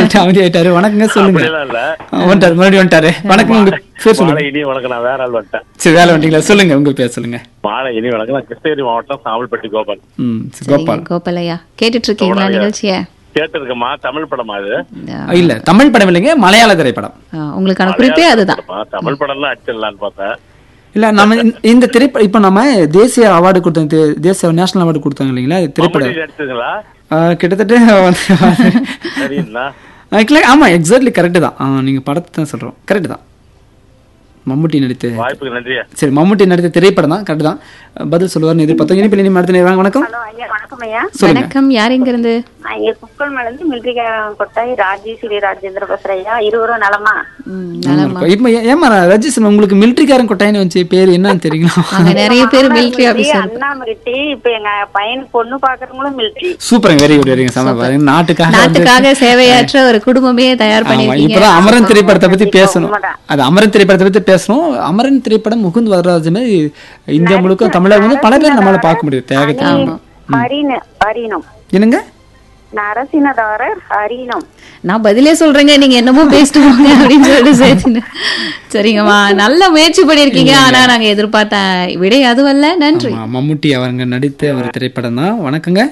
அமைதி ஆயிட்டாரு வணக்கங்க சொல்லுங்க அப்படிலாம் இல்ல ஆ, வந்துட்டாரு மறுபடியும் வந்துட்டாரு வணக்கம் உங்க பேர் மாலை சொல்லுங்க இனி வணக்கம் நான் வேற ஆள் வந்துட்டேன் சரி வேலை வந்தீங்களா சொல்லுங்க உங்க பேர் சொல்லுங்க மாலை இனி வணக்கம் நான் கிருஷ்ணகிரி மாவட்டம் சாமல்பட்டி கோபால் ம் சரி, சரிங்க கோபால் கோபாலையா கேட்டுட்டு இருக்கீங்களா கோபாலையா. நிகழ்ச்சிய கேட்டிருக்கேம்மா தமிழ் படமா அது இல்ல தமிழ் படம் இல்லைங்க மலையாள திரைப்படம் ஆ, உங்களுக்கான குறிப்பே அதுதான் படமா? தமிழ் படம்லாம் அடிச்சிடலான்னு பார்த்தேன் இல்ல நம்ம இந்த- இந்த திரைப்படம் இப்ப நம்ம தேசிய அவார்டு கொடுத்தாங்க தே- தேசிய நேஷனல் அவார்டு கொடுத்தாங்க இல்லைங்களா இது திரைப்படம் மம்முட்டி நடிச்சதுங்களா ஆ, கிட்டத்தட்ட வந்து- சரிங்களா ஆ, இல்ல, ஆமா எக்ஸாக்ட்லி கரெக்ட் தான் ஆ, நீங்க படத்தை தான் சொல்றோம் கரெக்ட் தான் மம்முட்டி நடித்த வாய்ப்புக்கு நன்றியா சரி மம்முட்டி நடித்த திரைப்படம் தான் கரெக்ட் தான் பதில் சொல்லுவார்னு எதிர்பார்த்தோம் இனிப்பில் இனி அடுத்த நேரம் வணக்கம் ஹலோ ஐயா வணக்கம் ஐயா சொல்லுங்க வணக்கம் யார் எங்க இருந்து நான் இங்க குக்கல் மேலேருந்து மிலிட்ரி கொட்டாய் ராஜேஸ்வரி ராஜேந்திர பேசுறேன் ஐயா இருவரும் நலமா ம், இப்ப இப்ப ஏ- ஏமா ரஜிஸ்வரன் உங்களுக்கு மிலிட்ரிக்காரன் கொட்டாயின்னு வச்சு பேர் என்னன்னு தெரியுங்களா அங்க நிறைய பேர் மிலிட்டரி ஆபீசர் அண்ணா மிலிட்ரி இப்ப எங்க பையனுக்கு பொண்ணு பாக்குறவங்களும் மிலிட்ரி சூப்பருங்க வெரி குட் வெரிங்க சம பாருங்க நாட்டுக்காக வந்து- நாட்டுக்காக சேவையாற்ற ஒரு குடும்பமே தயார் ஆமா பண்ணிருக்கீங்க இப்பதான் அமரன் திரைப்படத்தை பத்தி கண்டிப்பா பேசணும் உண்மைதான். அது அமரன் திரைப்படத்தை பத்தி பேசணும் அமரன் திரைப்படம் முகுந்த் வரராஜன் இந்தியா முழுக்க தமிழக வந்து பல பேர் நம்மளால பார்க்க முடியும் தியாகத்தை ஹரின ஹரினம் என்னங்க நரசினதாரர் ஹரினம் நான் பதிலே சொல்றேங்க நீங்க என்னமோ பேசிட்டு போங்க அப்படின்னு சொல்லிட்டு சேர்த்துன்னு சரிங்கம்மா நல்ல முயற்சி பண்ணிருக்கீங்க ஆனா நாங்க எதிர்பார்த்த விடை அதுவல்ல நன்றி ஆமா, மம்முட்டி அவங்க நடித்த ஒரு திரைப்படம் தான் வணக்கங்க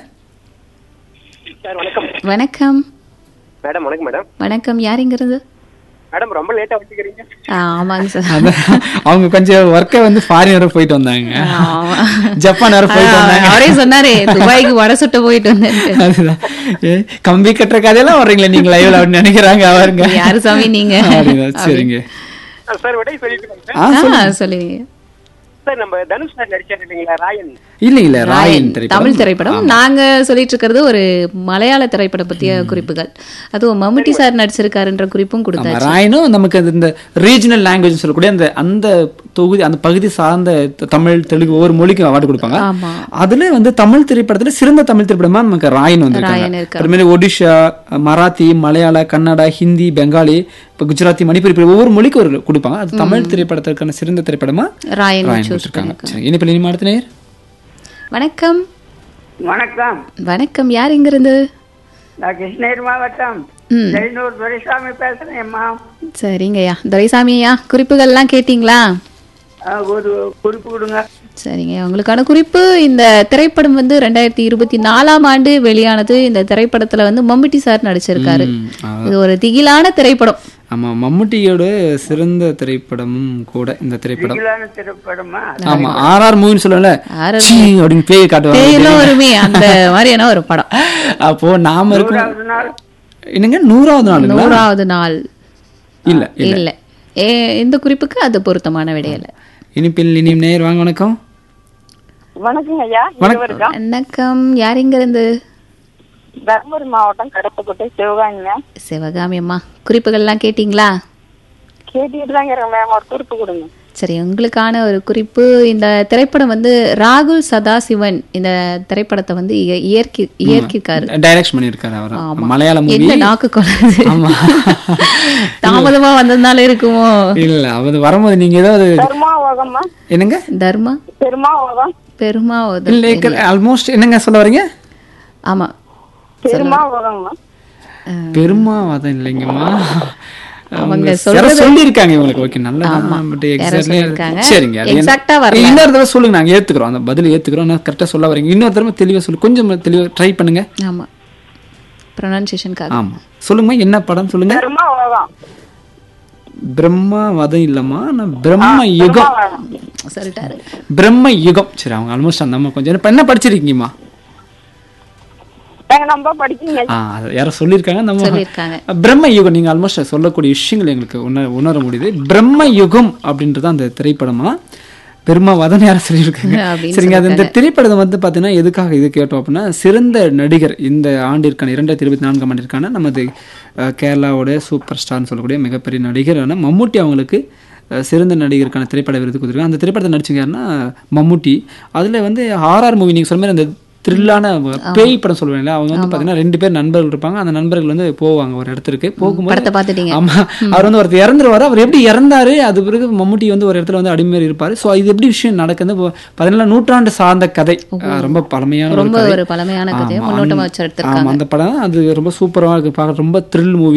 சார் வணக்கம் வணக்கம் மேடம் வணக்கம் மேடம் வணக்கம் யார் இங்க இருந்து மேடம் ரொம்ப லேட்டா வச்சுக்கிறீங்க ஆ, ஆமாங்க சார் அந்த- அவங்க கொஞ்சம் ஒர்க்கை வந்து ஃபாரின் வரை போயிட்டு வந்தாங்க ஆமா. ஜப்பான் வரை போயிட்டு ஆ, வந்தாங்க அவரே சொன்னாரே துபாய்க்கு வட சுட்ட போயிட்டு வந்தேன் அதுதான் ஏ, கம்பி கட்டுற கதையெல்லாம் வர்றீங்களா நீங்க லைவ்ல அப்படின்னு நினைக்கிறாங்க அவருங்க யாரு சாமி நீங்க அப்படிங்களா? சரிங்க சார் விடை சொல்லிட்டு ஆ, சொல்லுங்க. ஆ, சொல்லுங்க சார் நம்ம தனுஷ் சார் நடிச்சாரு இல்லைங்களா ராயன் இல்ல இல்ல ராயன் ராயன் திரைப்படம் தமிழ் திரைப்படம் நாங்க சொல்லிட்டு இருக்கிறது ஒரு மலையாள திரைப்படம் பத்திய குறிப்புகள் அதுவும் மம்முட்டி சார் நடிச்சிருக்காருன்ற குறிப்பும் ஆமா, கொடுத்தாச்சு ராயனும் நமக்கு அது இந்த ரீஜனல் லாங்குவேஜ் சொல்லக்கூடிய அந்த அந்த தொகுதி அந்த பகுதி சார்ந்த த- தமிழ் தெலுங்கு ஒவ்வொரு மொழிக்கும் அவார்டு கொடுப்பாங்க ஆமா அதுல வந்து தமிழ் திரைப்படத்துல சிறந்த தமிழ் திரைப்படமா நமக்கு ராயன் வந்து ராயன் இருக்காரு. அப்புறமேல ஒடிஷா மராத்தி மலையாள கன்னடா ஹிந்தி பெங்காலி இப்ப குஜராத்தி மணிப்பூர் இப்படி ஒவ்வொரு மொழிக்கும் ஒரு கொடுப்பாங்க அது தமிழ் திரைப்படத்திற்கான சிறந்த திரைப்படமா ராயன் ராயன் சூஸ் கொடுத்திருக்காங்க சரி, இனிப்பில் இனிமே அடுத்த நேர் வணக்கம் வணக்கம் வணக்கம் யார் இங்க இருந்து நான் கிருஷ்ணகிரி மாவட்டம் ம். ஜெயனூர் துரைசாமி பேசுறேன் அம்மா சரிங்கய்யா துரைசாமி ஐயா குறிப்புகள்லாம் கேட்டிங்களா அஹ், ஒரு குறிப்பு கொடுங்க சரிங்க உங்களுக்கான குறிப்பு இந்த திரைப்படம் வந்து ரெண்டாயிரத்தி இருபத்தி நாலாம் ஆண்டு வெளியானது இந்த திரைப்படத்துல வந்து மம்முட்டி சார் நடிச்சிருக்காரு ம், ஆ. இது ஒரு திகிலான திரைப்படம் ஆமா மம்முட்டியோட சிறந்த திரைப்படமும் கூட இந்த திரைப்படம் திகிலான திரைப்படமா ஆமா ஆர்ஆர் மூவின்னு சொல்லுவல RR சீ அப்படின்னு பேய் காட்டுவாங்க பேயெல்லாம் வருமே அந்த மாதிரியான ஒரு படம் அப்போ நாம இருக்கோம் நூறாவது நாள் என்னங்க நூறாவது நாளுங்களா நூறாவது நாள் இல்ல இல்ல இல்ல ஏ இந்த குறிப்புக்கு அது பொருத்தமான விடையல்ல இனிப்பில் இனியும் நேர் வாங்க வணக்கம் வணக்கம் ஐயா வணக்கம் வணக்கம் யார் இங்க இருந்து தர்மபுரி மாவட்டம் கடப்பக்கோட்டை சிவகாமிங்க சிவகாமி அம்மா குறிப்புகள்லாம் கேட்டிங்களா கேட்டுட்டு தாங்க இருக்கேன் மேம் ஒரு குறிப்பு கொடுங்க சரி உங்களுக்கான ஒரு குறிப்பு இந்த திரைப்படம் வந்து ராகுல் சதாசிவன் இந்த திரைப்படத்தை வந்து இய- இயக்கி இயக்கியிருக்காரு டைரக்ஷன் பண்ணியிருக்காரு அவர் ஆமா. மலையாள மூவி என்ன நாக்கு கொள்ளுது ஆமா தாமதமா வந்ததுனால இருக்குமோ இல்ல அது வரும்போது நீங்க ஏதாவது பெருமாவோகம்மா என்னங்க தர்மா பெருமாவோகம் பெருமா இல்ல ஆல்மோஸ்ட் என்னங்க சொல்ல வரீங்க ஆமா பெருமாவோகம்மா பெருமாவாதம் இல்லைங்கம்மா அவங்க அவங்க சொல்றது- சொல்லி இருக்காங்க இவங்களுக்கு ஓகே நல்ல ஆமா. பட் யாரோ எக்ஸாக்ட்லி சொல்லியிருக்காங்க. சரிங்க அது என்ன- Exact ஆ வரல. இன்னொரு தடவை சொல்லுங்க நாங்க ஏத்துக்கிறோம் அந்த பதில் ஏத்துக்கிறோம் நான் கரெக்டா சொல்ல வரீங்க இன்னொரு தடவை தெளிவா சொல்லு கொஞ்சம் தெளிவா ட்ரை பண்ணுங்க ஆமா ப்ரொனன்சியேஷனுக்காக ஆமா சொல்லுங்கம்மா என்ன படம் சொல்லுங்க பெருமாவோகம் பிரம்மாவதம் இல்லம்மா நான் பிரம்ம யுகம் சொல்லிட்டாரு பிரம்ம யுகம் சரி அவங்க ஆல்மோஸ்ட் அந்த அம்மா கொஞ்சம் இப்ப என்ன படிச்சிருக்கீங்கம்மா நாங்க நம்ம படிக்கீங்க ஆ அது யாரோ சொல்லியிருக்காங்க நம்ம சொல்லியிருக்காங்க பிரம்ம யுகம் நீங்க ஆல்மோஸ்ட் சொல்லக்கூடிய விஷயங்கள் எங்களுக்கு உணர உணர முடியுது பிரம்ம யுகம் அப்படின்றது அந்த திரைப்படமா பெருமாவாதம் யாரும் சொல்லியிருக்காங்க அப்படின்னு சரிங்க அது இந்த திரைப்படம் வந்து பார்த்தீங்கன்னா எதுக்காக இது கேட்டோம் அப்படின்னா சிறந்த நடிகர் இந்த ஆண்டிற்கான இரண்டாயிரத்தி இருபத்தி நான்காம் ஆண்டிற்கான நமது அஹ், கேரளாவோட சூப்பர் ஸ்டார்னு சொல்லக்கூடிய மிகப்பெரிய நடிகரான மம்முட்டி அவங்களுக்கு அஹ், சிறந்த நடிகருக்கான திரைப்பட விருது கொடுத்துருக்காங்க அந்த திரைப்படத்தை நடிச்சவங்க யாருன்னா மம்முட்டி அதில் வந்து ஆர்ஆர் மூவி நீங்கள் சொன்ன மாதிரி அந்த த்ரில்லான பேய் படம் சொல்லுவாங்களா அவங்க வந்து பார்த்தீங்கன்னா ரெண்டு பேர் நண்பர்கள் இருப்பாங்க அந்த நண்பர்கள் வந்து போவாங்க ஒரு இடத்துக்கு போகும்போது படத்தை பார்த்துட்டீங்க ஆமா அவர் வந்து ஒருத்தர் இறந்துருவாரு அவர் எப்படி இறந்தாரு அது பிறகு மம்முட்டி வந்து ஒரு இடத்துல வந்து அடிமையார் இருப்பாரு சோ இது எப்படி விஷயம் நடக்குது இப்போ பதினேழாம் நூற்றாண்டு சார்ந்த கதை அஹ் ரொம்ப பழமையான ஒரு ரொம்ப கதை. ஒரு பலமையான கதையை ஆமா, முன்னோட்டமா அந்த- வச்சு எடுத்திருக்காங்க ஆமா அந்த படம் அது ரொம்ப சூப்பரா இருக்கு பார்க்க ரொம்ப த்ரில் மூவி